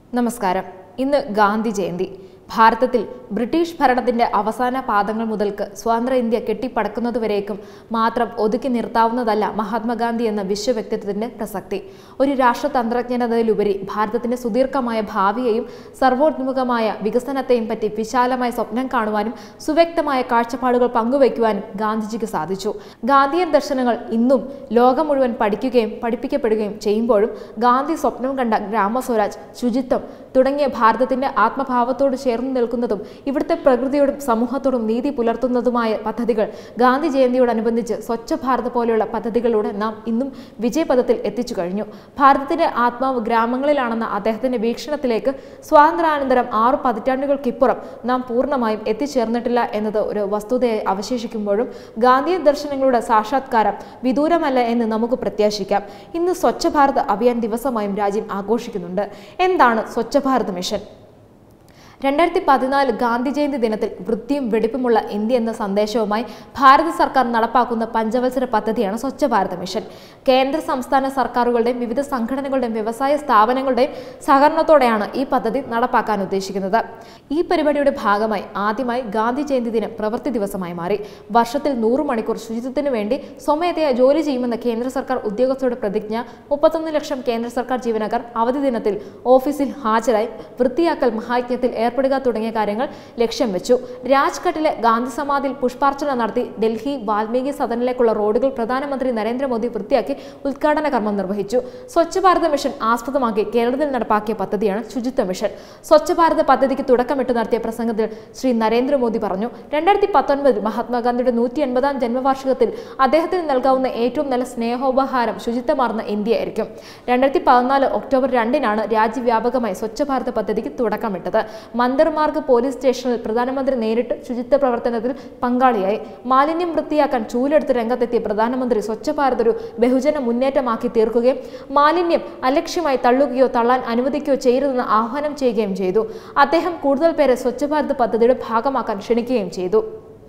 നമസ്കാരം ഇന്ന് ഗാന്ധി ജയന്തി ഭാരതത്തിൽ ബ്രിട്ടീഷ് ഭരണത്തിന്റെ അവസാന പാദങ്ങൾ മുതൽക്ക് സ്വതന്ത്ര ഇന്ത്യ കെട്ടിപ്പടക്കുന്നതുവരേക്കും മാത്രം ഒതുക്കി നിർത്താവുന്നതല്ല മഹാത്മാഗാന്ധി എന്ന വിശ്വവ്യക്തിത്വത്തിന്റെ പ്രസക്തി ഒരു രാഷ്ട്രതന്ത്രജ്ഞനതിലുപരി ഭാരതത്തിന്റെ സുദീർഘമായ ഭാവിയെയും സർവോന്മുഖമായ വികസനത്തെയും പറ്റി വിശാലമായ സ്വപ്നം കാണുവാനും സുവ്യക്തമായ കാഴ്ചപ്പാടുകൾ പങ്കുവയ്ക്കുവാനും ഗാന്ധിജിക്ക് സാധിച്ചു ഗാന്ധിയൻ ദർശനങ്ങൾ ഇന്നും ലോകം മുഴുവൻ പഠിക്കുകയും പഠിപ്പിക്കപ്പെടുകയും ചെയ്യുമ്പോഴും ഗാന്ധി സ്വപ്നം കണ്ട ഗ്രാമസ്വരാജ് ശുചിത്വം തുടങ്ങിയ ഭാരതത്തിന്റെ ആത്മഭാവത്തോട് ചേർന്ന് നിൽക്കുന്നതും ഇവിടുത്തെ പ്രകൃതിയോടും സമൂഹത്തോടും നീതി പുലർത്തുന്നതുമായ പദ്ധതികൾ ഗാന്ധി ജയന്തിയോടനുബന്ധിച്ച് സ്വച്ഛ ഭാരത് പോലെയുള്ള പദ്ധതികളിലൂടെ നാം ഇന്നും വിജയപഥത്തിൽ എത്തിച്ചു കഴിഞ്ഞു ഭാരതത്തിന്റെ ആത്മാവ് ഗ്രാമങ്ങളിലാണെന്ന അദ്ദേഹത്തിന്റെ വീക്ഷണത്തിലേക്ക് സ്വാതന്ത്ര്യാനന്തരം ആറു പതിറ്റാണ്ടുകൾക്കിപ്പുറം നാം പൂർണ്ണമായും എത്തിച്ചേർന്നിട്ടില്ല എന്നത് ഒരു വസ്തുതയായി അവശേഷിക്കുമ്പോഴും ഗാന്ധിയൻ ദർശനങ്ങളുടെ സാക്ഷാത്കാരം വിദൂരമല്ല എന്ന് നമുക്ക് പ്രത്യാശിക്കാം ഇന്ന് സ്വച്ഛ ഭാരത് അഭിയാൻ ദിവസമായും രാജ്യം ആഘോഷിക്കുന്നുണ്ട് എന്താണ് സ്വച്ഛ ഭാരത് മിഷൻ രണ്ടായിരത്തി പതിനാല് ഗാന്ധി ജയന്തി ദിനത്തിൽ വൃത്തിയും വെടിപ്പുമുള്ള ഇന്ത്യ എന്ന സന്ദേശവുമായി ഭാരത സർക്കാർ നടപ്പാക്കുന്ന പഞ്ചവത്സര പദ്ധതിയാണ് സ്വച്ഛ ഭാരത് മിഷൻ കേന്ദ്ര സംസ്ഥാന സർക്കാരുകളുടെയും വിവിധ സംഘടനകളുടെയും വ്യവസായ സ്ഥാപനങ്ങളുടെയും സഹകരണത്തോടെയാണ് ഈ പദ്ധതി നടപ്പാക്കാൻ ഉദ്ദേശിക്കുന്നത് ഈ പരിപാടിയുടെ ഭാഗമായി ആദ്യമായി ഗാന്ധി ജയന്തി ദിനം പ്രവൃത്തി ദിവസമായി മാറി വർഷത്തിൽ നൂറ് മണിക്കൂർ ശുചിത്വത്തിനു വേണ്ടി സ്വമേധയാ ജോലി ചെയ്യുമെന്ന കേന്ദ്ര സർക്കാർ ഉദ്യോഗസ്ഥരുടെ പ്രതിജ്ഞ മുപ്പത്തൊന്ന് ലക്ഷം കേന്ദ്ര സർക്കാർ ജീവനക്കാർ അവധി ദിനത്തിൽ ഓഫീസിൽ ഹാജരായി വൃത്തിയാക്കൽ മഹായജ്ഞത്തിൽ ഏർപ്പെടുക തുടങ്ങിയ കാര്യങ്ങൾ ലക്ഷ്യം വെച്ചു രാജ്ഘട്ടിലെ ഗാന്ധി സമാധിയിൽ പുഷ്പാർച്ചന നടത്തി ഡൽഹി വാൽമീകി സദനിലേക്കുള്ള റോഡുകൾ പ്രധാനമന്ത്രി നരേന്ദ്രമോദി വൃത്തിയാക്കി ഉദ്ഘാടന കർമ്മം നിർവഹിച്ചു സ്വച്ഛ ഭാരത് മിഷൻ ആസ്പദമാക്കി കേരളത്തിൽ നടപ്പാക്കിയ പദ്ധതിയാണ് ശുചിത്വ മിഷൻ സ്വച്ഛ ഭാരത് പദ്ധതിക്ക് തുടക്കമിട്ട് നടത്തിയ പ്രസംഗത്തിൽ ശ്രീ നരേന്ദ്രമോദി പറഞ്ഞു രണ്ടായിരത്തി പത്തൊൻപതിൽ മഹാത്മാഗാന്ധിയുടെ നൂറ്റി എൺപതാം ജന്മവാർഷികത്തിൽ അദ്ദേഹത്തിന് നൽകാവുന്ന ഏറ്റവും നല്ല സ്നേഹോപഹാരം ശുചിത്വമാർന്ന ഇന്ത്യയായിരിക്കും രണ്ടായിരത്തി പതിനാല് ഒക്ടോബർ രണ്ടിനാണ് രാജ്യവ്യാപകമായി സ്വച്ഛ ഭാരത് പദ്ധതിക്ക് തുടക്കമിട്ടത് മന്ദർമാർഗ് പോലീസ് സ്റ്റേഷനിൽ പ്രധാനമന്ത്രി നേരിട്ട് ശുചിത്വ പ്രവർത്തനത്തിൽ പങ്കാളിയായി മാലിന്യം വൃത്തിയാക്കാൻ ചൂലെടുത്ത് രംഗത്തെത്തിയ പ്രധാനമന്ത്രി സ്വച്ഛ ഭാരത് ഒരു ബഹുജന മുന്നേറ്റമാക്കി തീർക്കുകയും മാലിന്യം അലക്ഷ്യമായി തള്ളുകയോ തള്ളാൻ അനുവദിക്കുകയോ ചെയ്യരുതെന്ന് ആഹ്വാനം ചെയ്യുകയും ചെയ്തു അദ്ദേഹം കൂടുതൽ പേരെ സ്വച്ഛ ഭാരത് പദ്ധതിയുടെ ഭാഗമാക്കാൻ ക്ഷണിക്കുകയും ചെയ്തു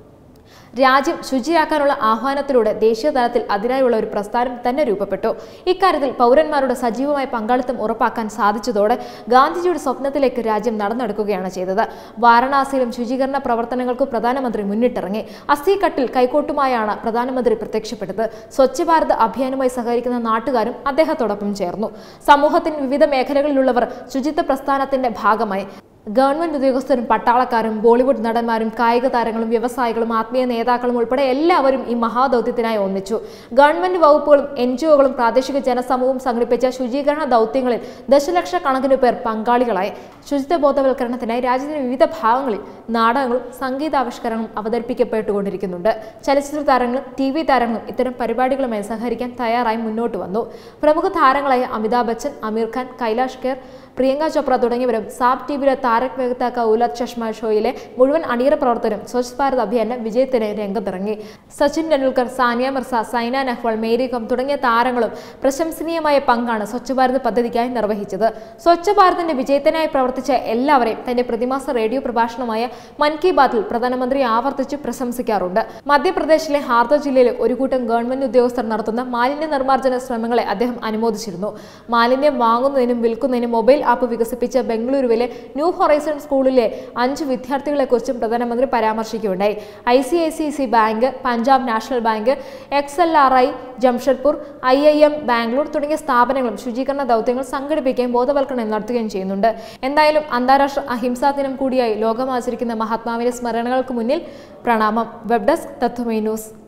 രാജ്യം ശുചിയാക്കാനുള്ള ആഹ്വാനത്തിലൂടെ ദേശീയ തലത്തിൽ അതിനായുള്ള ഒരു പ്രസ്ഥാനം തന്നെ രൂപപ്പെട്ടു ഇക്കാര്യത്തിൽ പൗരന്മാരുടെ സജീവമായ പങ്കാളിത്തം ഉറപ്പാക്കാൻ സാധിച്ചതോടെ ഗാന്ധിജിയുടെ സ്വപ്നത്തിലേക്ക് രാജ്യം നടന്നെടുക്കുകയാണ് ചെയ്തത് വാരണാസിയിലും ശുചീകരണ പ്രവർത്തനങ്ങൾക്ക് പ്രധാനമന്ത്രി മുന്നിട്ടിറങ്ങി അസ്ഥികട്ടിൽ കൈക്കോട്ടുമായാണ് പ്രധാനമന്ത്രി പ്രത്യക്ഷപ്പെട്ടത് സ്വച്ഛ ഭാരത് അഭിയാനുമായി സഹകരിക്കുന്ന നാട്ടുകാരും അദ്ദേഹത്തോടൊപ്പം ചേർന്നു സമൂഹത്തിന് വിവിധ മേഖലകളിലുള്ളവർ ശുചിത്വ പ്രസ്ഥാനത്തിന്റെ ഭാഗമായി ഗവൺമെന്റ് ഉദ്യോഗസ്ഥരും പട്ടാളക്കാരും ബോളിവുഡ് നടന്മാരും കായിക താരങ്ങളും വ്യവസായികളും ആത്മീയ നേതാക്കളും ഉൾപ്പെടെ എല്ലാവരും ഈ മഹാദൗത്യത്തിനായി ഒന്നിച്ചു ഗവൺമെന്റ് വകുപ്പുകളും എൻ ജി ഒകളും പ്രാദേശിക ജനസമൂഹവും സംഘടിപ്പിച്ച ശുചീകരണ ദൗത്യങ്ങളിൽ ദശലക്ഷക്കണക്കിന് പേർ പങ്കാളികളായി ശുചിത്വ ബോധവൽക്കരണത്തിനായി രാജ്യത്തിന്റെ വിവിധ ഭാഗങ്ങളിൽ നാടകങ്ങളും സംഗീതാവിഷ്കരണങ്ങളും അവതരിപ്പിക്കപ്പെട്ടുകൊണ്ടിരിക്കുന്നുണ്ട് ചലച്ചിത്ര താരങ്ങളും ടി വി താരങ്ങളും ഇത്തരം പരിപാടികളുമായി സഹകരിക്കാൻ തയ്യാറായി മുന്നോട്ട് വന്നു പ്രമുഖ താരങ്ങളായ അമിതാഭ് ബച്ചൻ അമീർ ഖാൻ കൈലാഷ് ഖേർ പ്രിയങ്ക ചോപ്ര തുടങ്ങിയവരും സാബ് ടിവിയിലെ താരക് മെഹ്ത ക ഉലത് ചഷ്മ ഷോയിലെ മുഴുവൻ അണിയറ പ്രവർത്തനം സ്വച്ഛ് ഭാരത് അഭിയാന്റെ വിജയത്തിന് രംഗത്തിറങ്ങി സച്ചിൻ ടെണ്ടുൽക്കർ സാനിയ മിർസ സൈന നെഹ്വാൾ മേരി കോം തുടങ്ങിയ താരങ്ങളും പ്രശംസനീയമായ പങ്കാണ് സ്വച്ഛ് ഭാരത് പദ്ധതിക്കായി നിർവഹിച്ചത് സ്വച്ഛ ഭാരതിന്റെ വിജയത്തിനായി പ്രവർത്തിച്ച എല്ലാവരെയും തന്റെ പ്രതിമാസ റേഡിയോ പ്രഭാഷണമായ മൻ കി ബാത്തിൽ പ്രധാനമന്ത്രി ആവർത്തിച്ച് പ്രശംസിക്കാറുണ്ട് മധ്യപ്രദേശിലെ ഹാർദ ജില്ലയിലെ ഒരു കൂട്ടം ഗവൺമെന്റ് ഉദ്യോഗസ്ഥർ നടത്തുന്ന മാലിന്യ നിർമ്മാർജ്ജന ശ്രമങ്ങളെ അദ്ദേഹം അനുമോദിച്ചിരുന്നു മാലിന്യം വാങ്ങുന്നതിനും വിൽക്കുന്നതിനും മൊബൈൽ ആപ്പ് വികസിപ്പിച്ച ബംഗളൂരുവിലെ ന്യൂ ഹൊറൈസൺ സ്കൂളിലെ അഞ്ച് വിദ്യാർത്ഥികളെക്കുറിച്ചും പ്രധാനമന്ത്രി പരാമർശിക്കുകയുണ്ടായി I C I C C bank Punjab national bank X L R I Jamshedpur I I M Bangalore തുടങ്ങിയ സ്ഥാപനങ്ങളും ശുചീകരണ ദൗത്യങ്ങൾ സംഘടിപ്പിക്കുകയും ബോധവൽക്കരണം നടത്തുകയും ചെയ്യുന്നുണ്ട് എന്തായാലും അന്താരാഷ്ട്ര അഹിംസാ ദിനം കൂടിയായി ലോകം ആചരിക്കുന്ന മഹാത്മാവിന്റെ സ്മരണകൾക്ക് മുന്നിൽ പ്രണാമം വെബ് ഡെസ്ക് തത്വമേ ന്യൂസ്